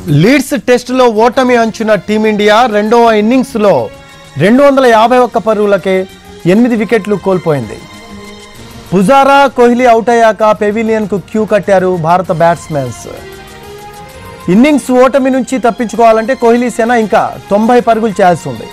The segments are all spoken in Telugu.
లీడ్స్ టెస్టులో ఓటమి అంచున టీమిండియా రెండవ ఇన్నింగ్స్లో రెండు వందల యాభై ఒక్క పరుగులకే ఎనిమిది వికెట్లు కోల్పోయింది పుజారా కోహ్లీ అవుట్ అయ్యాక పెవిలియన్కు క్యూ కట్టారు భారత బ్యాట్స్మెన్స్ ఇన్నింగ్స్ ఓటమి నుంచి తప్పించుకోవాలంటే కోహ్లీ సేన ఇంకా తొంభై పరుగులు చేయాల్సి ఉంది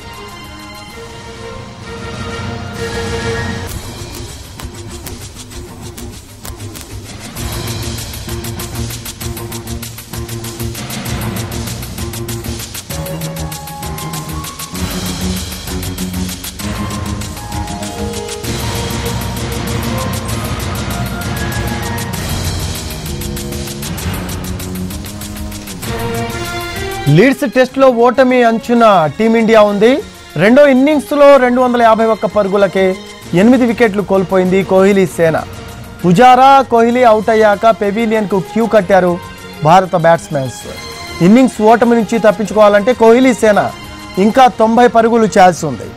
లీడ్స్ టెస్ట్లో ఓటమి అంచున టీమిండియా ఉంది రెండో ఇన్నింగ్స్లో రెండు వందల యాభై ఒక్క పరుగులకే ఎనిమిది వికెట్లు కోల్పోయింది కోహ్లీ సేన పుజారా కోహ్లీ అవుట్ అయ్యాక పెవిలియన్కు క్యూ కట్టారు భారత బ్యాట్స్మెన్స్ ఇన్నింగ్స్ ఓటమి నుంచి తప్పించుకోవాలంటే కోహ్లీ సేన ఇంకా తొంభై పరుగులు చేయాల్సి ఉంది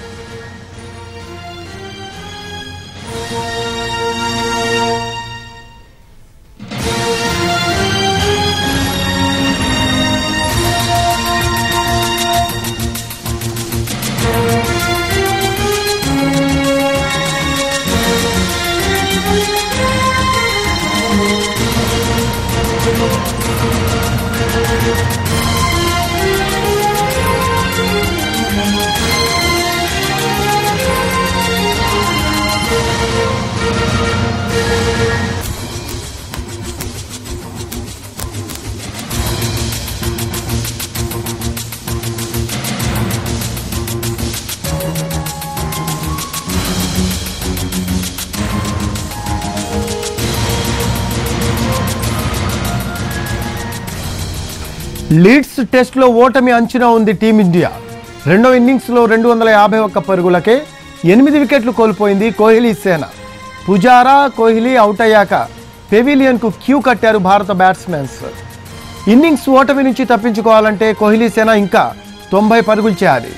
లీడ్స్ టెస్ట్లో ఓటమి అంచనా ఉంది టీమిండియా రెండో ఇన్నింగ్స్లో రెండు వందల యాభై ఒక్క పరుగులకే ఎనిమిది వికెట్లు కోల్పోయింది కోహ్లీ సేన పుజారా కోహ్లీ అవుట్ అయ్యాక పెవిలియన్కు క్యూ కట్టారు భారత బ్యాట్స్మెన్స్ ఇన్నింగ్స్ ఓటమి నుంచి తప్పించుకోవాలంటే కోహ్లీ సేన ఇంకా తొంభై పరుగులు చేయాలి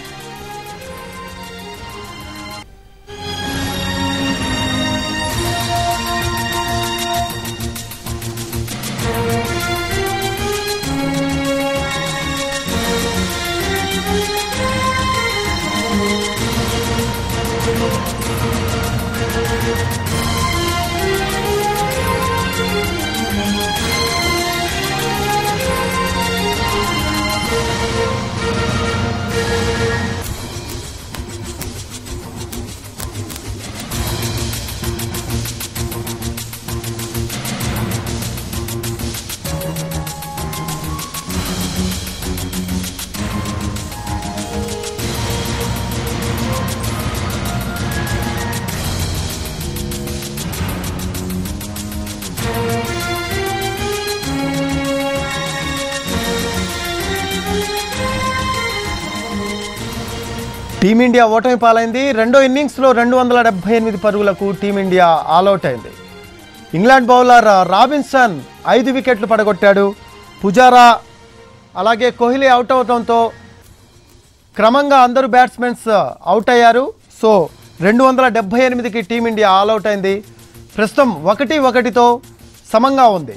టీమిండియా ఓటమి పాలైంది రెండో ఇన్నింగ్స్లో రెండు వందల డెబ్బై ఎనిమిది పరుగులకు టీమిండియా ఆల్అవుట్ అయింది ఇంగ్లాండ్ బౌలర్ రాబిన్సన్ ఐదు వికెట్లు పడగొట్టాడు పుజారా అలాగే కోహ్లీ అవుట్ అవడంతో క్రమంగా అందరూ బ్యాట్స్మెన్స్ అవుట్ అయ్యారు సో రెండు వందల డెబ్బై ఎనిమిదికి టీమిండియా ఆల్అవుట్ అయింది ప్రస్తుతం ఒకటి ఒకటితో సమంగా ఉంది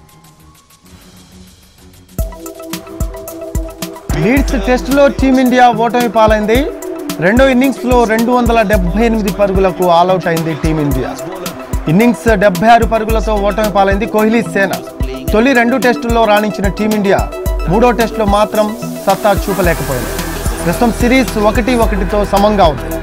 లీడ్స్ టెస్టులో టీమిండియా ఓటమి పాలైంది రెండో ఇన్నింగ్స్లో రెండు వందల డెబ్బై ఎనిమిది పరుగులకు ఆల్అవుట్ అయింది టీమిండియా ఇన్నింగ్స్ డెబ్బై ఆరు పరుగులతో ఓటమి పాలైంది కోహ్లీ సేన తొలి రెండు టెస్టుల్లో రాణించిన టీమిండియా మూడో టెస్టులో మాత్రం సత్తా చూపలేకపోయింది ప్రస్తుతం సిరీస్ ఒకటి ఒకటితో సమంగా ఉంది